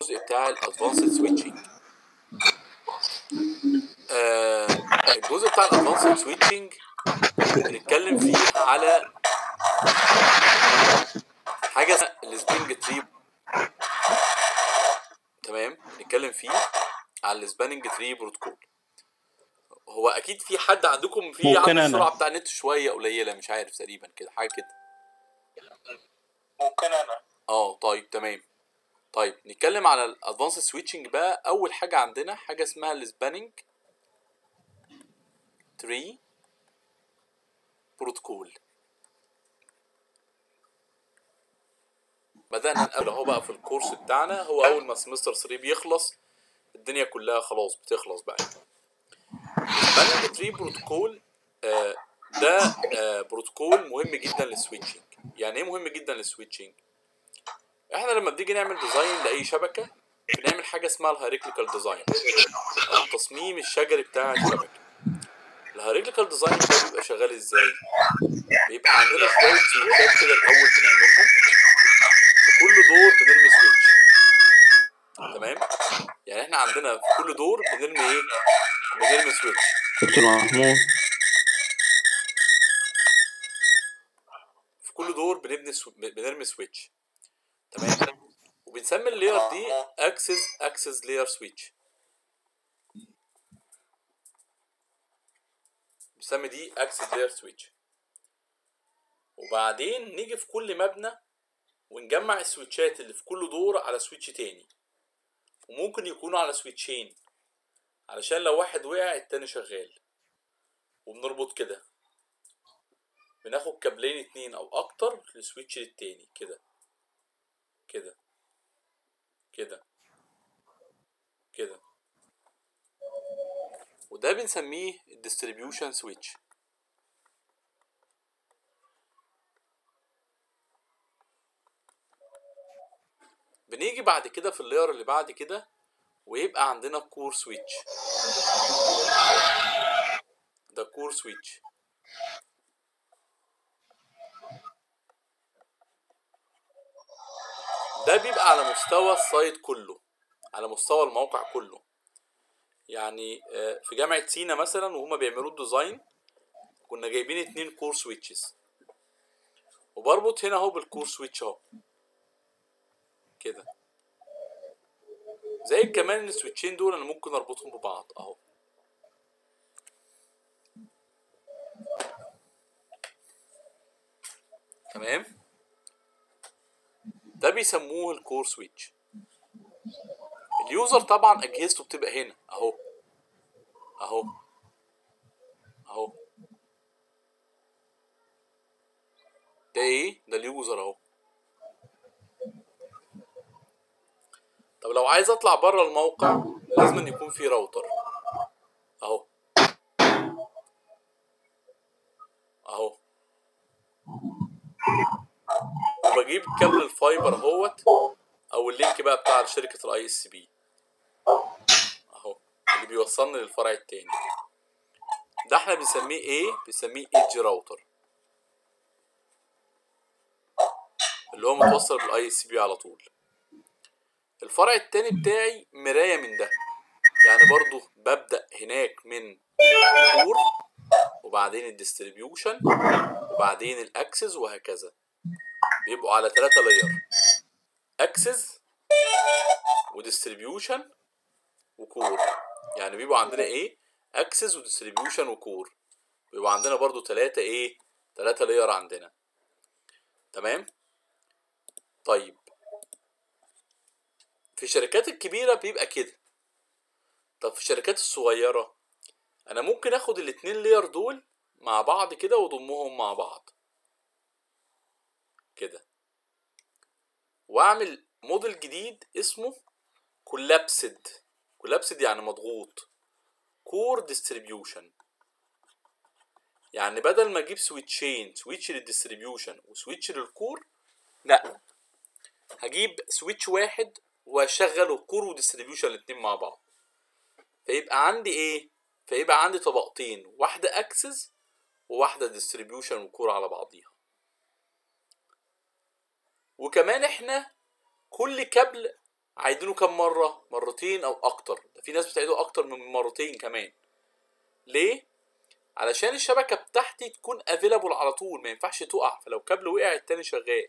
الجزء بتاع الادفانسد سويتشنج الجزء بتاع الادفانسد سويتشنج بنتكلم فيه على حاجه اسمها السبرينج تري تمام بنتكلم فيه على السباننج تري بروتوكول هو اكيد في حد عندكم في ممكن عنده أنا. السرعه بتاع النت شويه قليله مش عارف تقريبا كده حاجه كده ممكن انا اه طيب تمام طيب نتكلم على الادفانس سويتشنج بقى اول حاجه عندنا حاجه اسمها السباننج تري بروتوكول بدأنا نقابل اهو بقى في الكورس بتاعنا هو اول ما سمستر 3 بيخلص الدنيا كلها خلاص بتخلص بقى السباننج تري بروتوكول آه، ده آه، بروتوكول مهم جدا للسويتشنج يعني ايه مهم جدا للسويتشنج احنا لما بنيجي نعمل ديزاين لاي شبكه بنعمل حاجه اسمها الهيريكليكال ديزاين او التصميم الشجري بتاع الشبكه الهيريكليكال ديزاين ده بيبقى شغال ازاي بيبقى عندنا شويه سويتشات كده الاول بنعملهم في كل دور بنرمي سويتش تمام يعني احنا عندنا في كل دور بنرمي ايه بنرمي سويتش دكتور محمود في كل دور بنبني سو... بنرمي سويتش تمام وبنسمي اللاير دي اكسس اكسس لاير سويتش بنسمي دي اكسس لاير سويتش وبعدين نيجي في كل مبنى ونجمع السويتشات اللي في كل دور على سويتش تاني وممكن يكونوا على سويتشين علشان لو واحد وقع التاني شغال وبنربط كده بناخد كابلين اتنين او اكتر لسويتش للتاني كده كده كده كده وده بنسميه الديستريبيوشن سويتش بنيجي بعد كده في اللاير اللي بعد كده ويبقى عندنا كور سويتش ده كور سويتش ده بيبقى على مستوى السايت كله على مستوى الموقع كله يعني آه، في جامعة سينا مثلا وهما بيعملوا الديزاين كنا جايبين اتنين كور سويتشز وبربط هنا اهو بالكور سويتش اهو كده زي كمان السويتشين دول انا ممكن اربطهم ببعض اهو تمام ده بيسموه الكور سويتش اليوزر طبعا اجهزته بتبقى هنا اهو اهو اهو ده ايه ده اليوزر اهو طب لو عايز اطلع بره الموقع لازم أن يكون في راوتر اهو اهو وبجيب كابل الفايبر اهوت او اللينك بقى بتاع شركه الاي اس بي اهو اللي بيوصلني للفرع التاني ده احنا بنسميه ايه بنسميه ايدج راوتر اللي هو متوصل بالاي اس بي على طول الفرع التاني بتاعي مراية من ده يعني برضو ببدأ هناك من كور وبعدين الديستريبيوشن وبعدين الاكسس وهكذا بيبقوا على ثلاثة لاير اكسس وديستريبيوشن وكور يعني بيبقوا عندنا ايه اكسس وديستريبيوشن وكور بيبقوا عندنا برضو ثلاثة ايه ثلاثة لاير عندنا تمام طيب في الشركات الكبيرة بيبقى كده طب في الشركات الصغيرة انا ممكن اخد الاتنين لاير دول مع بعض كده واضمهم مع بعض كده واعمل موديل جديد اسمه كولابسد كولابسد يعني مضغوط كور ديستريبيوشن يعني بدل ما اجيب سويتشين سويتش للديستريبيوشن وسويتش للكور لا هجيب سويتش واحد واشغله كور وديستريبيوشن الاتنين مع بعض فيبقى عندي ايه فيبقى عندي طبقتين واحده اكسس وواحده ديستريبيوشن وكور على بعضيها وكمان احنا كل كابل عايدينه كم مرة مرتين او اكتر ده في ناس بتعيده اكتر من مرتين كمان ليه علشان الشبكة بتاعتي تكون افيلابل على طول ما ينفعش تقع فلو كابل وقع التاني شغال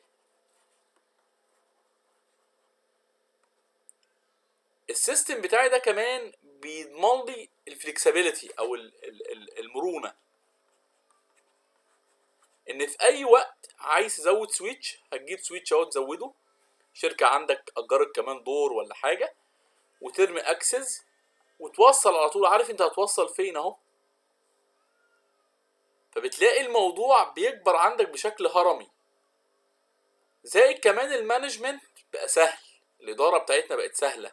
السيستم بتاعي ده كمان بيضمن لي الفلكسبيليتي او ال- ال- ال- المرونه ان في اي وقت عايز تزود سويتش هتجيب سويتش اهو تزوده شركه عندك اجرت كمان دور ولا حاجه وترمي اكسس وتوصل على طول عارف انت هتوصل فين اهو فبتلاقي الموضوع بيكبر عندك بشكل هرمي زائد كمان المانجمنت بقى سهل الاداره بتاعتنا بقت سهله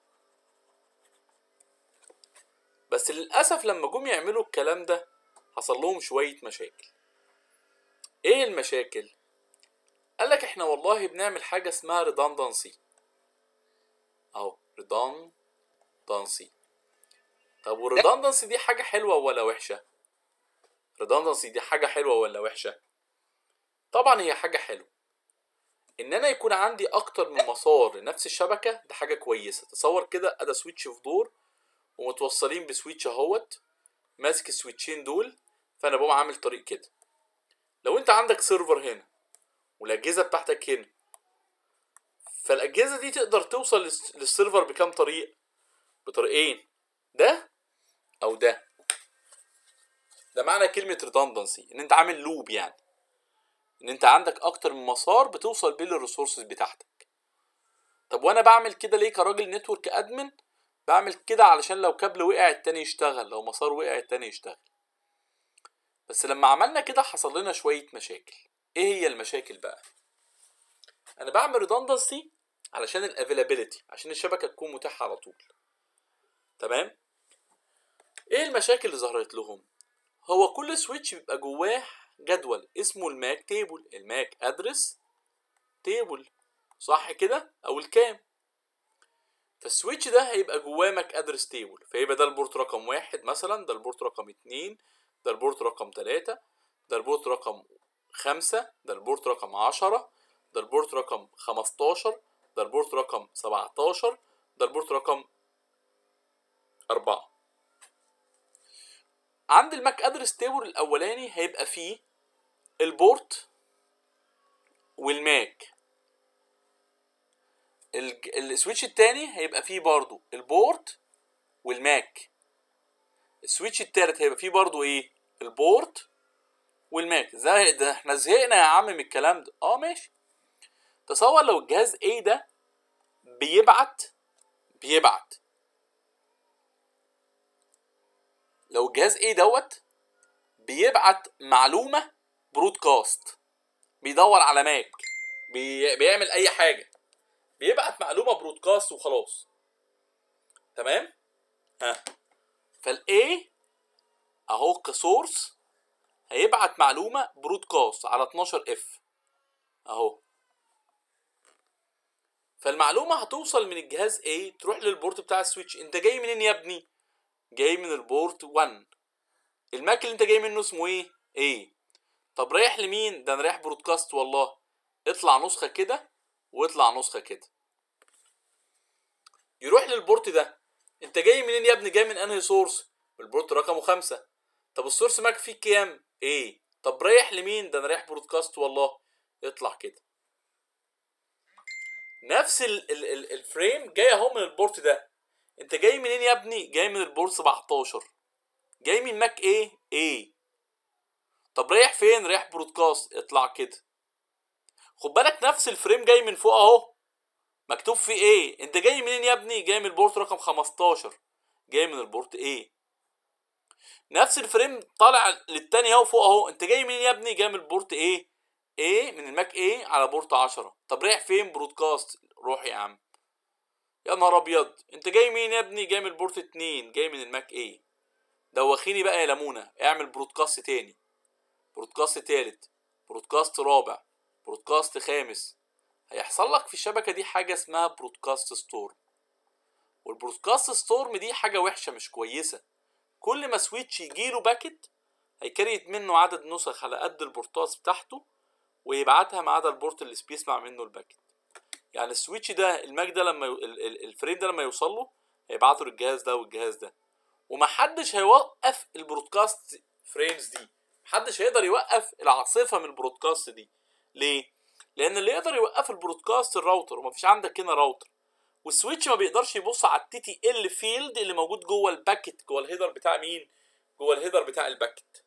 بس للأسف لما جم يعملوا الكلام ده حصل لهم شوية مشاكل ايه المشاكل قالك احنا والله بنعمل حاجة اسمها redundancy اهو redundancy طب والredundancy دي حاجة حلوة ولا وحشة redundancy دي حاجة حلوة ولا وحشة طبعا هي حاجة حلوة ان انا يكون عندي اكتر من مسار لنفس الشبكة ده حاجة كويسة تصور كده ادى سويتش في دور ومتوصلين بسويتش اهوت ماسك السويتشين دول فانا بقوم عامل طريق كده لو انت عندك سيرفر هنا والاجهزه بتاعتك هنا فالاجهزه دي تقدر توصل للس- للسيرفر بكام طريق بطريقين ده او ده ده معنى كلمه redundancy ان انت عامل لوب يعني ان انت عندك اكتر من مسار بتوصل بيه للريسورسز بتاعتك طب وانا بعمل كده ليه كراجل نتورك ادمن بعمل كده علشان لو كابل وقع التاني يشتغل لو مسار وقع التاني يشتغل بس لما عملنا كده حصل لنا شوية مشاكل ايه هي المشاكل بقى انا بعمل redundancy علشان الافيلابيلتي عشان الشبكة تكون متاحة على طول تمام ايه المشاكل اللي ظهرت لهم هو كل سويتش بيبقى جواه جدول اسمه الماك تيبل الماك ادرس تيبل صح كده او الكام فالسويتش ده هيبقى جواه ماك ادرس تيبل فيبقى ده البورت رقم واحد مثلا ده البورت رقم اتنين ده البورت رقم تلاتة ده البورت رقم خمسة ده البورت رقم عشرة ده البورت رقم خمستاشر ده البورت رقم سبعتاشر ده البورت رقم أربعة عند الماك ادرس تيبل الأولاني هيبقى فيه البورت والماك الج- السويتش التاني هيبقى فيه برضو البورت والماك السويتش التالت هيبقى فيه برضو ايه البورت والماك زي ده احنا زهقنا يا عم من الكلام ده اه ماشي تصور لو الجهاز ايه ده بيبعت بيبعت لو الجهاز ايه دوت بيبعت معلومة برودكاست بيدور على ماك بي... بيعمل اي حاجة بيبعت معلومة برودكاست وخلاص تمام ها فالايه اهو كسورس هيبعت معلومة برودكاست على 12 اف اهو فالمعلومة هتوصل من الجهاز A تروح للبورت بتاع السويتش انت جاي منين يا ابني جاي من البورت 1 الماك اللي انت جاي منه اسمه ايه ايه طب رايح لمين ده انا رايح برودكاست والله اطلع نسخة كده واطلع نسخة كده يروح للبورت ده انت جاي منين يا ابني جاي من انهي سورس البورت رقمه خمسة طب السورس ماك فيه كام ايه طب رايح لمين ده انا رايح برودكاست والله اطلع كده نفس ال ال ال الفريم جاي اهو من البورت ده انت جاي منين يا ابني جاي من البورت 17 جاي من ماك ايه ايه طب رايح فين رايح برودكاست اطلع كده خد بالك نفس الفريم جاي من فوق اهو مكتوب فيه ايه انت جاي منين يا ابني جاي من البورت رقم 15 جاي من البورت ايه نفس الفريم طالع للتاني اهو فوق اهو انت جاي منين يا ابني جاي من البورت ايه ايه من الماك ايه على بورت 10 طب رايح فين برودكاست روح يا عم يا نهار ابيض انت جاي منين يا ابني جاي من البورت 2 جاي من الماك ايه دوخيني بقى يا لمونه اعمل برودكاست تاني برودكاست تالت برودكاست رابع برودكاست خامس هيحصل لك في الشبكة دي حاجة اسمها برودكاست ستورم والبرودكاست ستورم دي حاجة وحشة مش كويسة كل ما سويتش يجيله باكت هيكريت منه عدد نسخ على قد البورتات بتاعته ويبعتها ما عدا البورت اللي بيسمع منه الباكت يعني السويتش ده الماك ده لما يو... ال- ال- الفريم ده لما يوصل له هيبعته للجهاز ده والجهاز ده ومحدش هيوقف البرودكاست فريمز دي محدش هيقدر يوقف العاصفه من البرودكاست دي ليه لان اللي يقدر يوقف البرودكاست الراوتر ومفيش عندك هنا راوتر والسويتش ما بيقدرش يبص على التي تي ال فيلد اللي موجود جوه الباكت جوه الهيدر بتاع مين جوه الهيدر بتاع الباكت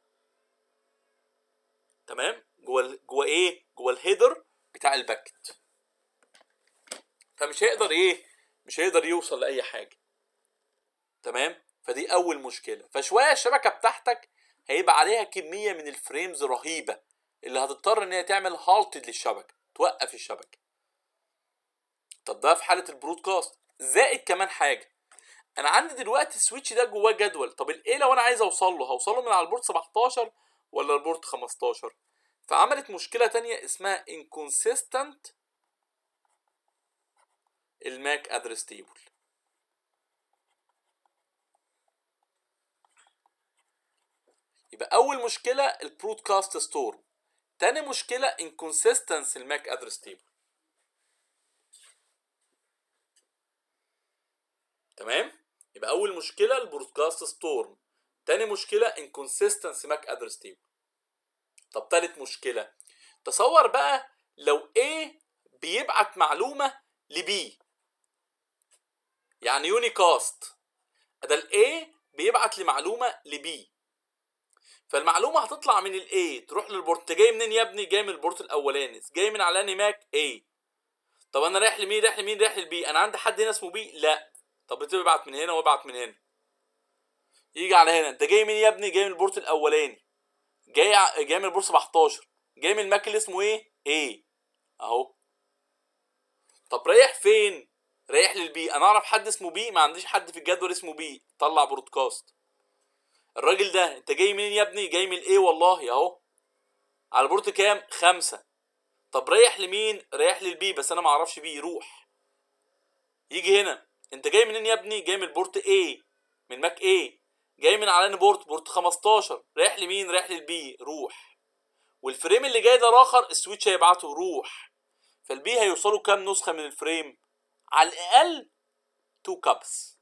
تمام جوه ال- جوه ايه جوه الهيدر بتاع الباكت فمش هيقدر ايه مش هيقدر يوصل لاي حاجه تمام فدي اول مشكله فشويه الشبكه بتاعتك هيبقى عليها كميه من الفريمز رهيبه اللي هتضطر ان هي تعمل هالتد للشبكه توقف الشبكه طب ده في حاله البرودكاست زائد كمان حاجه انا عندي دلوقتي السويتش ده جواه جدول طب الايه لو انا عايز اوصل له هوصل له من على البورت 17 ولا البورت 15 فعملت مشكله تانية اسمها inconsistent الماك ادرس تيبل يبقى اول مشكله البرودكاست ستور تاني مشكله inconsistence الماك ادرس تيبل تمام يبقى اول مشكله البرودكاست ستورم تاني مشكله inconsistence ماك ادرس تيبل طب تالت مشكله تصور بقى لو A بيبعت معلومه ل B يعني يونيكاست ده ال A بيبعت لي معلومه ل B فالمعلومه هتطلع من ال A تروح للبورت أنت جاي منين يا ابني جاي من البورت الاولاني جاي من على انهي ماك A طب انا رايح لمين رايح لمين رايح للبي انا عندي حد هنا اسمه بي لا طب بتبعت من هنا وابعت من هنا يجي على هنا انت جاي منين يا ابني جاي من البورت الاولاني جاي ع- جاي من البورت 17 جاي من الماك اللي اسمه ايه ايه اهو طب رايح فين رايح للبي انا اعرف حد اسمه بي ما عنديش حد في الجدول اسمه بي طلع برودكاست الراجل ده انت جاي منين يا ابني جاي من الايه والله اهو على البورت كام خمسة طب رايح لمين رايح للبي بس انا ما اعرفش بي روح يجي هنا انت جاي منين يا ابني جاي من البورت A من ماك A جاي من على انهي بورت بورت 15 رايح لمين رايح للبي روح والفريم اللي جاي ده اخر السويتش هيبعته روح فالبي هيوصلوا كام نسخه من الفريم على الاقل 2 كابس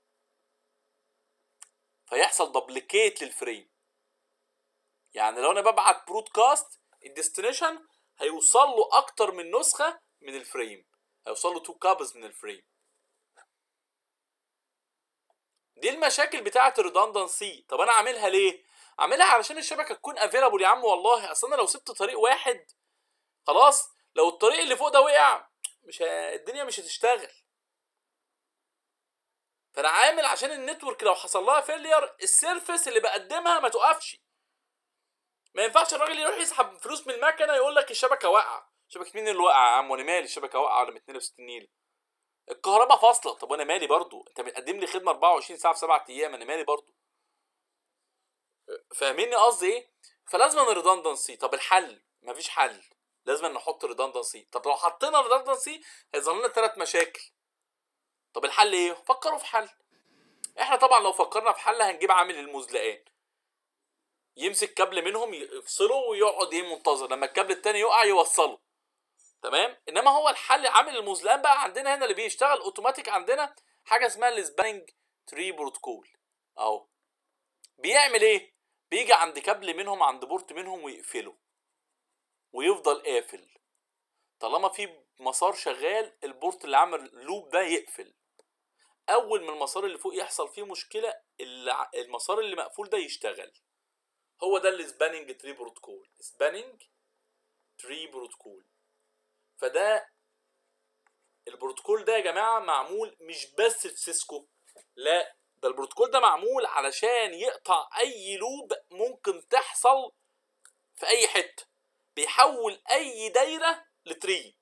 فيحصل دبليكيت للفريم يعني لو انا ببعت برودكاست الديستنيشن هيوصل له اكتر من نسخه من الفريم هيوصل له 2 كابز من الفريم دي المشاكل بتاعه الريدندنسي طب انا عاملها ليه عاملها علشان الشبكه تكون افيلابل يا عم والله اصل انا لو سبت طريق واحد خلاص لو الطريق اللي فوق ده وقع مش ه... الدنيا مش هتشتغل فانا عامل عشان النتورك لو حصل لها فيلير السيرفيس اللي بقدمها ما توقفش ما ينفعش الراجل يروح يسحب فلوس من المكنه يقول لك الشبكه واقعه شبكه مين اللي واقعه يا عم وانا مالي الشبكه واقعه ولا 62 نيله الكهرباء فاصله طب وانا مالي برضو انت بتقدم لي خدمه 24 ساعه في 7 ايام انا مالي برضو فاهميني قصدي ايه فلازم الريدندنسي طب الحل مفيش حل لازم نحط ريدندنسي طب لو حطينا ريدندنسي هيظهر لنا ثلاث مشاكل طب الحل ايه فكروا في حل احنا طبعا لو فكرنا في حل هنجيب عامل المزلقان يمسك كابل منهم يفصله ويقعد ايه منتظر لما الكابل التاني يقع يوصله تمام انما هو الحل عامل المزلقان بقى عندنا هنا اللي بيشتغل اوتوماتيك عندنا حاجه اسمها السباننج تري بروتوكول اهو بيعمل ايه بيجي عند كابل منهم عند بورت منهم ويقفله ويفضل قافل طالما في مسار شغال البورت اللي عامل لوب ده يقفل اول ما المسار اللي فوق يحصل فيه مشكله الع- المسار اللي مقفول ده يشتغل هو ده السباننج تري بروتوكول سباننج تري بروتوكول فده البروتوكول ده يا جماعه معمول مش بس في سيسكو لا ده البروتوكول ده معمول علشان يقطع اي لوب ممكن تحصل في اي حته بيحول اي دايره لتري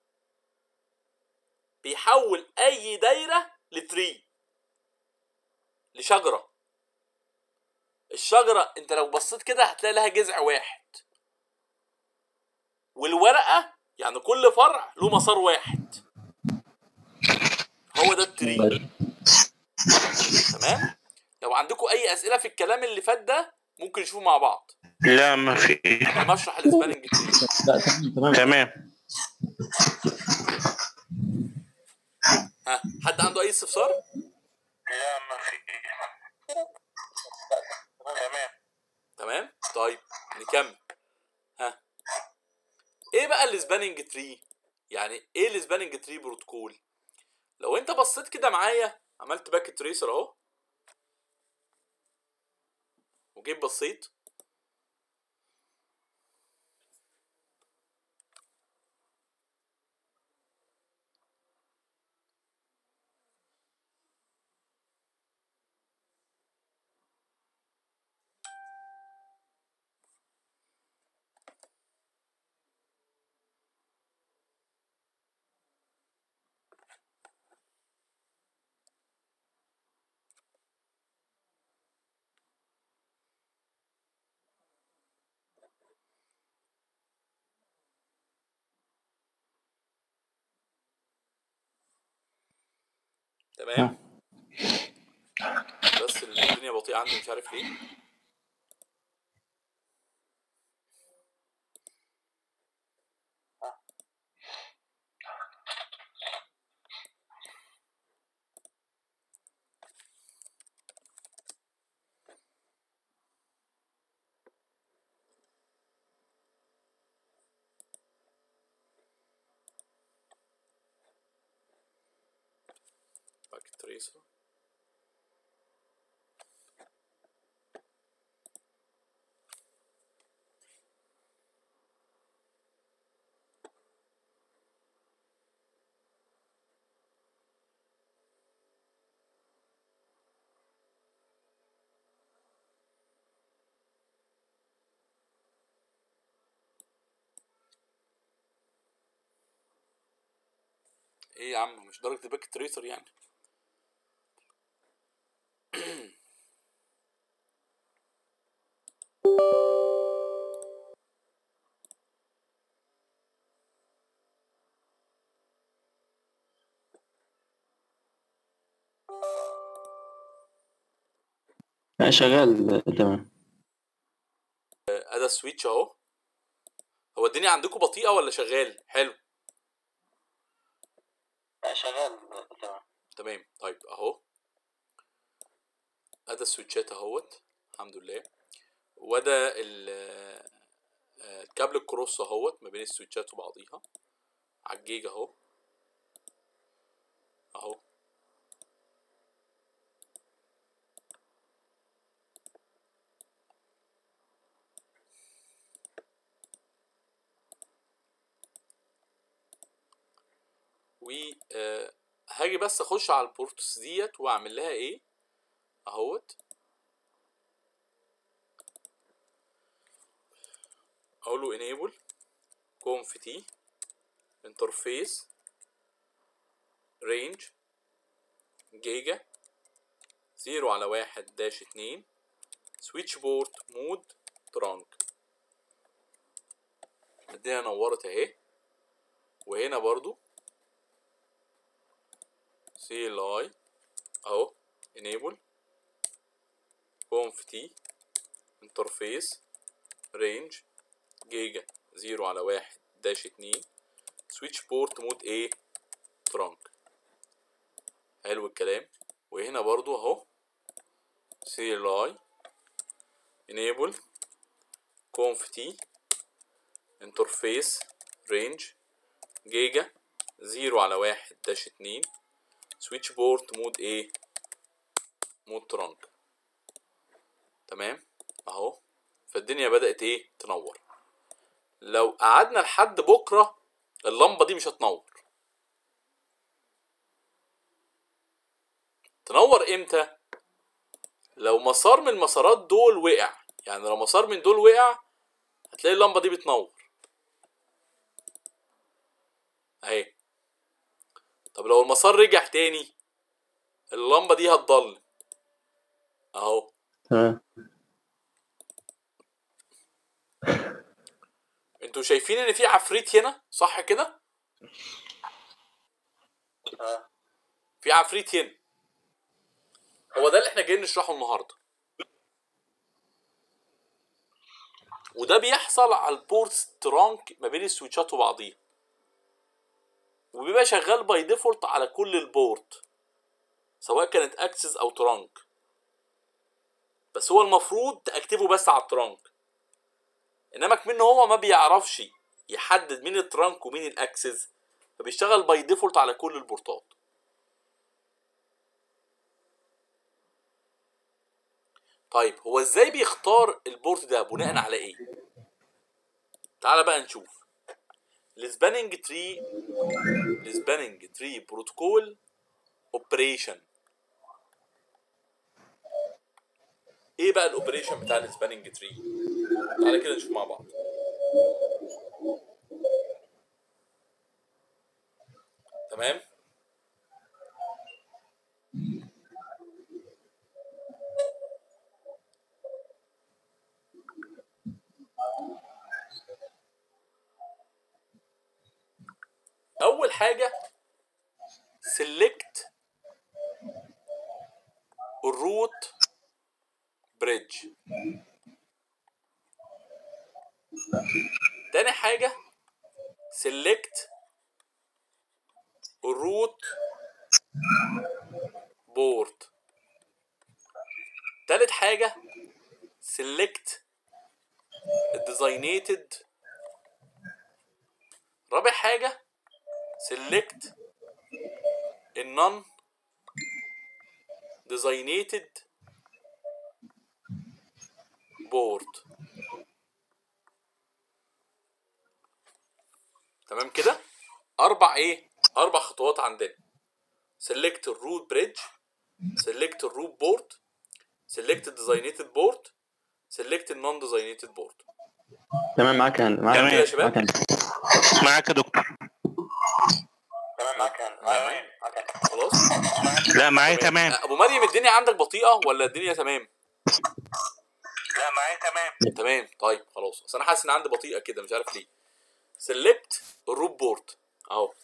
بيحول اي دايره لتري لشجره الشجره انت لو بصيت كده هتلاقي لها جذع واحد والورقه يعني كل فرع له مسار واحد هو ده التري تمام لو عندكم اي اسئله في الكلام اللي فات ده ممكن نشوفه مع بعض لا ما في انا بشرح الاسباننج تري لا تمام تمام تمام ها حد عنده اي استفسار لا ما في تمام تمام طيب نكمل ها ايه بقى السباننج تري يعني ايه السباننج تري بروتوكول لو انت بصيت كده معايا عملت باك تريسر اهو وجيت بصيت تمام بس الدنيا بطيئة عندي مش عارف ليه باك تريسر ايه يا عم مش درجة الباك تريسر يعني لا شغال تمام ادي السويتش اهو هو الدنيا عندكم بطيئة ولا شغال حلو لا شغال تمام تمام طيب اهو ادي السويتشات اهوت الحمد لله وده ال آه، الكابل الكروس اهوت ما بين السويتشات وبعضيها على الجيجا اهو اهو و آه، هاجي بس اخش على البورتس ديت واعمل لها ايه اهوت اقول له enable conf t interface range جيجا زيرو على واحد داش اتنين سويتش بورت مود ترانك الدنيا نورت اهي وهنا برضو سي ال اي اهو enable conf t interface range جيجا زيرو على واحد داش اتنين سويتش بورت مود ايه ترانك حلو الكلام وهنا برضو اهو سي ال اي enable conf t interface range جيجا زيرو على واحد داش اتنين سويتش بورت مود ايه مود ترانك تمام اهو فالدنيا بدأت ايه تنور لو قعدنا لحد بكرة اللمبة دي مش هتنور تنور امتى لو مسار من المسارات دول وقع يعني لو مسار من دول وقع هتلاقي اللمبة دي بتنور اهي طب لو المسار رجع تاني اللمبة دي هتضل اهو تمام انتوا شايفين ان في عفريت هنا صح كده اه في عفريت هنا هو ده اللي احنا جايين نشرحه النهارده وده بيحصل على البورتس ترانك ما بين السويتشات وبعضيها وبيبقى شغال باي ديفولت على كل البورت سواء كانت اكسس او ترانك بس هو المفروض تاكتفه بس على الترانك انما كمان هو ما بيعرفش يحدد مين الترانك ومين الاكسس فبيشتغل باي ديفولت على كل البورتات طيب هو ازاي بيختار البورت ده بناء على ايه تعال بقى نشوف السباننج تري السباننج تري بروتوكول اوبريشن ايه بقى الاوبريشن بتاع السباننج تري تعالى كده نشوف مع بعض تمام اول حاجه select الروت بريدج تاني حاجه select الروت بورد تالت حاجه select الديزاينيتد رابع حاجه select النون designated board تمام كده اربع ايه اربع خطوات عندنا select الروت بريدج select الروت بورد select designated board select النون designated board تمام معاك هند معاك تمام كده يا شباب؟ معاك هند. معاك يا دكتور تمام معاك أنا. تمام. معاك أنا. خلاص لا معايا تمام ابو مريم الدنيا عندك بطيئه ولا الدنيا تمام لا معايا تمام تمام طيب خلاص اصل انا حاسس ان عندي بطيئه كده مش عارف ليه سيلكت الروت بورد اهو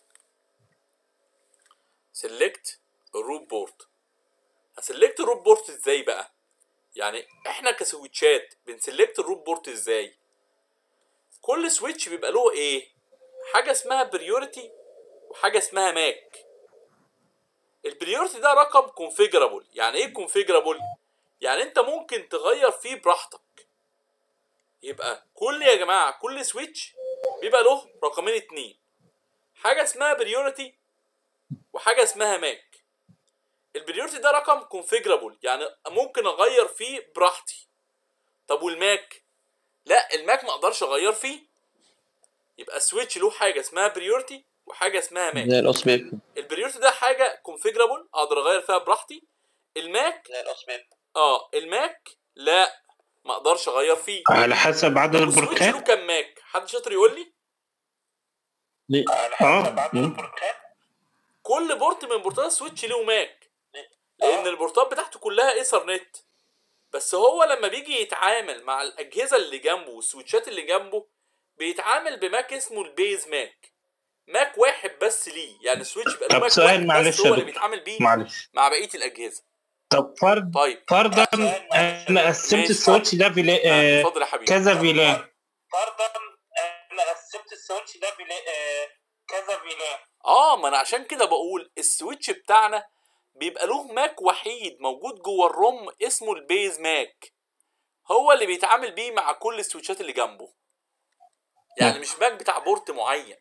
سيلكت الروت بورد هسلكت الروت بورد ازاي بقى يعني احنا كسويتشات بنسلكت الروت بورد ازاي كل سويتش بيبقى له ايه حاجه اسمها بريوريتي وحاجه اسمها ماك البريوريتي ده رقم كونفيجرابل يعني ايه كونفيجرابل يعني انت ممكن تغير فيه براحتك يبقى كل يا جماعه كل سويتش بيبقى له رقمين اتنين حاجه اسمها بريوريتي وحاجه اسمها ماك البريوريتي ده رقم كونفيجرابل يعني ممكن اغير فيه براحتي طب والماك لا الماك ما اقدرش اغير فيه يبقى السويتش له حاجه اسمها بريوريتي وحاجه اسمها ماك زي الاس بي البريوريتي ده حاجه كونفيجرابل اقدر اغير فيها براحتي الماك لا الأصمام اه الماك لا ما اقدرش اغير فيه على حسب عدد السويتش له البورتات كام ماك حد شاطر يقول لي ليه على آه. حسب عدد مم. البورتات كل بورت من بورتات السويتش له ماك لان البورتات بتاعته كلها ايثرنت بس هو لما بيجي يتعامل مع الاجهزه اللي جنبه والسويتشات اللي جنبه بيتعامل بماك اسمه البيز ماك ماك واحد بس ليه يعني السويتش بيبقى له طب ماك سؤال واحد معلش بس يا هو اللي دكتور. بيتعامل بيه معلش مع بقيه الاجهزه طب فرض طيب فرضا انا قسمت ماشي. السويتش ده فيلا آه، آه اتفضل يا حبيبي كذا فيلان فرضا انا قسمت السويتش ده بلا آه، كذا فيلان اه ما انا عشان كده بقول السويتش بتاعنا بيبقى له ماك وحيد موجود جوه الروم اسمه البيز ماك هو اللي بيتعامل بيه مع كل السويتشات اللي جنبه يعني مش ماك بتاع بورت معين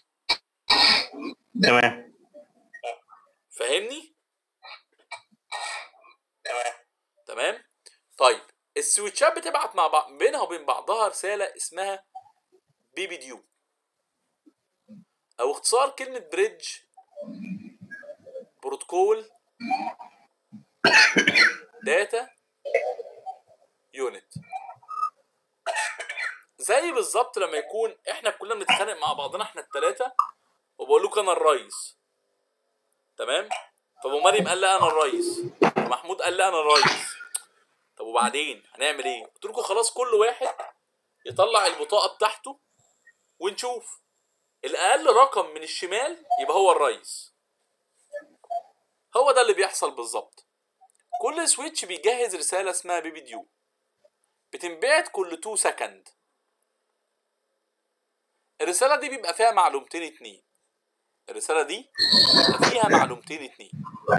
تمام فاهمني تمام تمام طيب السويتشات بتبعت مع بعض بينها وبين بعضها رساله اسمها بي بي ديو او اختصار كلمه بريدج بروتوكول داتا يونت زي بالظبط لما يكون احنا كلنا بنتخانق مع بعضنا احنا التلاتة وبقول لكم انا الرئيس تمام فابو مريم قال لا انا الرئيس محمود قال لا انا الرئيس طب وبعدين هنعمل ايه قلت لكم خلاص كل واحد يطلع البطاقه بتاعته ونشوف الاقل رقم من الشمال يبقى هو الرئيس هو ده اللي بيحصل بالظبط كل سويتش بيجهز رساله اسمها بيبي ديو بتنبعت كل 2 سكند الرساله دي بيبقى فيها معلومتين اتنين الرساله دي بيبقى فيها معلومتين اتنين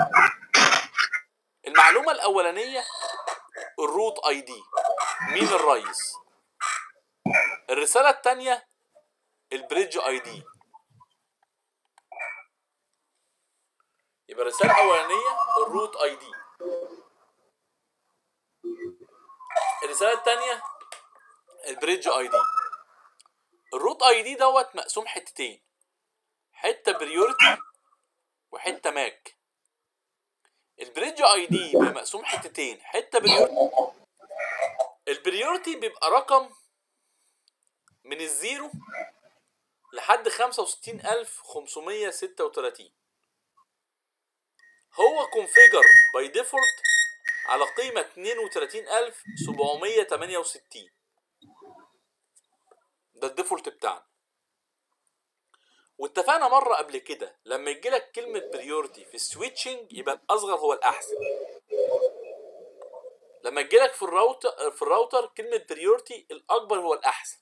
المعلومه الاولانيه الروت اي دي مين الرئيس الرساله الثانيه البريدج اي دي يبقى الرساله الاولانيه الروت اي دي الرساله الثانيه البريدج اي دي الروت اي دي دوت مقسوم حتتين حته بريورتي وحته ماك البريدج اي دي بيبقى مقسوم حتتين حته بريورتي البريورتي بيبقى رقم من الزيرو لحد 65536 هو كونفيجر باي ديفولت على قيمة 32768 ده الديفولت بتاعنا واتفقنا مرة قبل كده لما يجي لك كلمة بريورتي في السويتشنج يبقى الأصغر هو الأحسن لما يجي لك في الراوتر في الراوتر كلمة بريورتي الأكبر هو الأحسن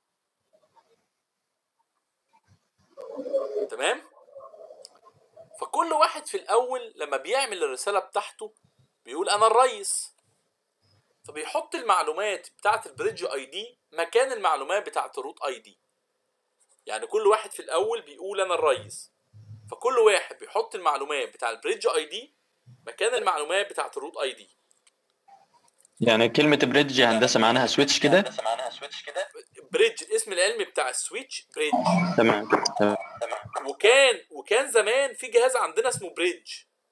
تمام فكل واحد في الأول لما بيعمل الرسالة بتاعته بيقول أنا الريس فبيحط المعلومات بتاعة البريدج اي دي مكان المعلومات بتاعة الروت اي دي يعني كل واحد في الاول بيقول انا الريس فكل واحد بيحط المعلومات بتاع البريدج اي دي مكان المعلومات بتاعة الروت اي دي يعني كلمة بريدج هندسة معناها سويتش كده بس معناها سويتش كده بريدج الاسم العلمي بتاع السويتش بريدج تمام تمام وكان وكان زمان في جهاز عندنا اسمه بريدج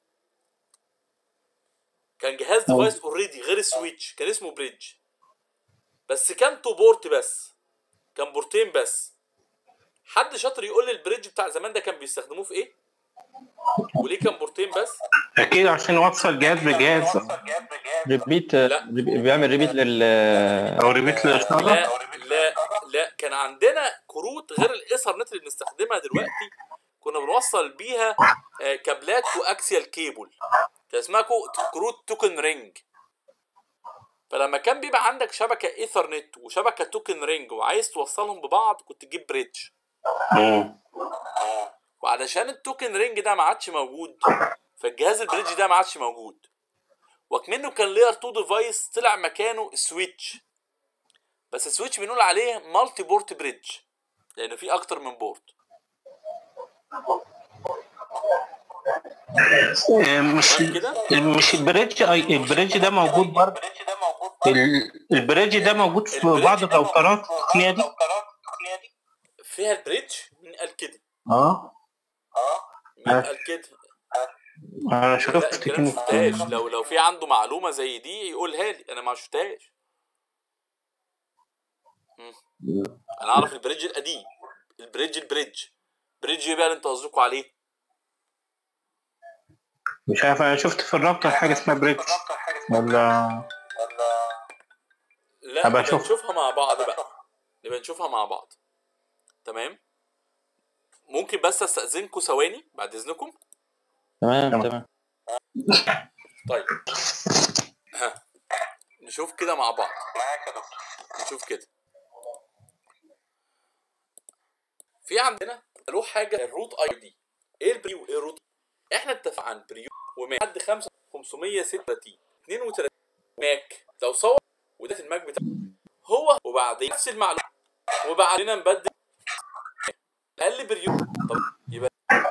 كان جهاز ديفايس اوريدي غير السويتش كان اسمه بريدج بس كان تو بورت بس كان بورتين بس حد شاطر يقول لي البريدج بتاع زمان ده كان بيستخدموه في ايه وليه كان بورتين بس اكيد عشان يوصل جهاز بجهاز وصل جهاز بجهاز ريبيت لا. ريبي- بيعمل ريبيت لل او ريبيت للاشاره لا لا لا كان عندنا كروت غير الايثرنت اللي بنستخدمها دلوقتي كنا بنوصل بيها آه، كابلات كواكسيال كيبل كان اسمها كو- كروت توكن رينج فلما كان بيبقى عندك شبكه ايثرنت وشبكه توكن رينج وعايز توصلهم ببعض كنت تجيب بريدج مم. وعلشان التوكن رينج ده ما عادش موجود فالجهاز البريدج ده ما عادش موجود وكمنه كان لير 2 ديفايس طلع مكانه السويتش بس السويتش بنقول عليه مالتي بورت بريدج لانه في اكتر من بورت آه، مش تمام كده مش البريدج أي- البريدج ده موجود برضه البريدج ده موجود برضه ال- البريدج ده موجود في البريدج بعض ده الراوترات موجود في التقنيه دي الراوترات التقنيه دي فيها البريدج مين قال كده اه اه مين آه. قال كده انا لا شفت الكلام كلمه شفتهاش لو لو في عنده معلومه زي دي يقولها لي انا ما شفتهاش مم. انا اعرف البريدج القديم البريدج البريدج بريدج ايه بقى اللي انت قصدكوا عليه مش عارف انا شفت في الراوتر حاجه اسمها بريدج الراوتر حاجه اسمها ولا ولا لا هبقى نبقى أشوف. نشوفها مع بعض بقى نبقى نشوفها مع بعض تمام ممكن بس استأذنكم ثواني بعد اذنكم تمام تمام. تمام طيب ها نشوف كده مع بعض معاك يا دكتور نشوف كده في عندنا له حاجه الروت اي دي ايه البريو ايه الروت احنا اتفقنا عن بريو وماك لحد 5 536 32 ماك لو صور وده الماك بتاعه هو وبعدين نفس المعلومه وبعدين نبدل قال بريو طب يبقى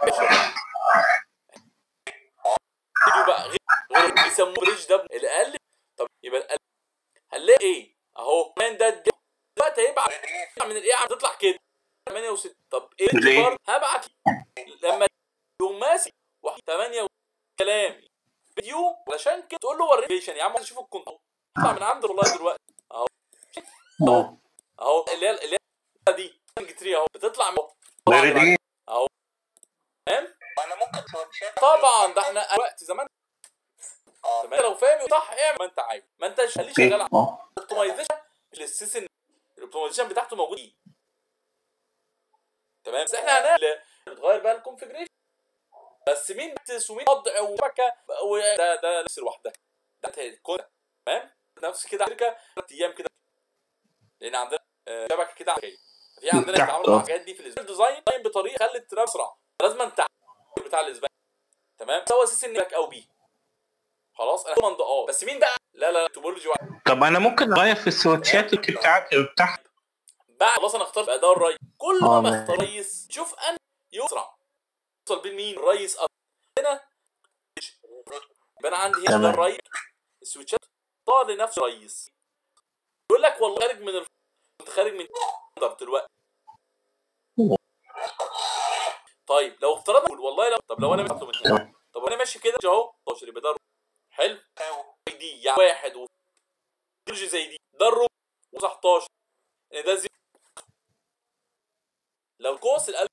بريو بقى غير غير بيسموه بريدج ده الاقل طب يبقى الاقل هنلاقي ايه اهو مان ده ده- دلوقتي هيبعت من الايه عم تطلع كده 68 طب ايه ليه؟ برضه هبعت لما يقوم ماسك واحد 8 كلام فيديو علشان كده تقول له وريني يا عم شوف الكنترول اطلع من عنده والله دلوقتي اهو اه اهو اللي هي اللي هي دي تري اهو بتطلع من غير دي اهو تمام وانا ممكن سويتشات طبعا ده احنا وقت زمان اه تمام لو فاهم صح اعمل ما انت عايز ما انتش خليه شغال على اه الاوبتمايزيشن السيستم الاوبتمايزيشن بتاعته موجود فيه تمام بس احنا هنعمل بتغير بقى الكونفجريشن بس مين بتس ومين وضع وشبكه وده ده نفس لوحدها ده هيكون تمام نفس كده شركه ثلاث ايام كده لان عندنا آه، شبكه كده عشوائيه في عندنا تحت، تعامل مع اه. الحاجات دي في الديزاين ديزاين بطريقه خلت التراب اسرع لازم انت بتاع الاسبان تمام سوى اساس ان باك او بي خلاص انا كوماند اه بس مين بقى لا لا توبولوجي واحد طب انا ممكن اغير في السويتشات بتاعت بتاعت بعد خلاص انا اخترت اداء الرئيس كل آه، ما ماشي. بختار رئيس شوف انا يسرع يوصل بين مين الرئيس أكتر. هنا يبقى انا عندي هنا ده تمام. الرئيس السويتشات طار لنفس الرئيس يقول لك والله خارج من الف... كنت خارج من ستاندرد دلوقتي طيب لو افترضنا نقول والله لو طب لو انا ماشي من هنا تمام. طب انا ماشي كده اهو 12 يبقى ده حلو دي يعني واحد و ترجي زي دي ده الربع و19 ان ده زي لو قوس القلب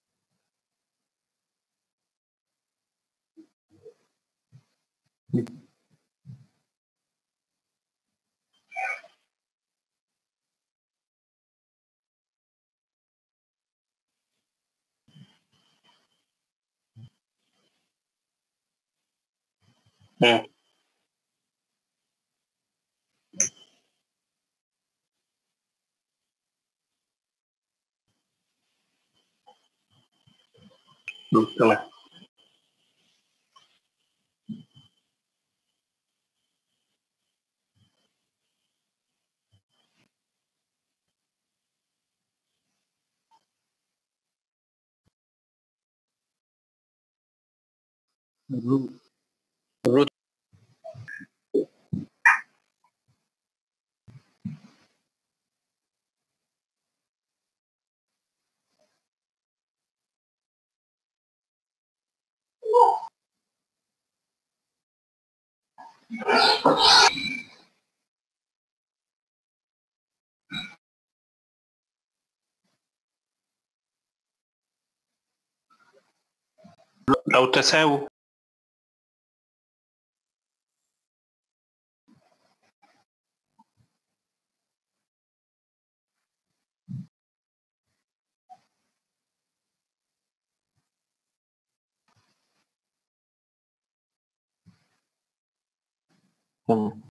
مم. مم، تمام الروت لو تساوي تمام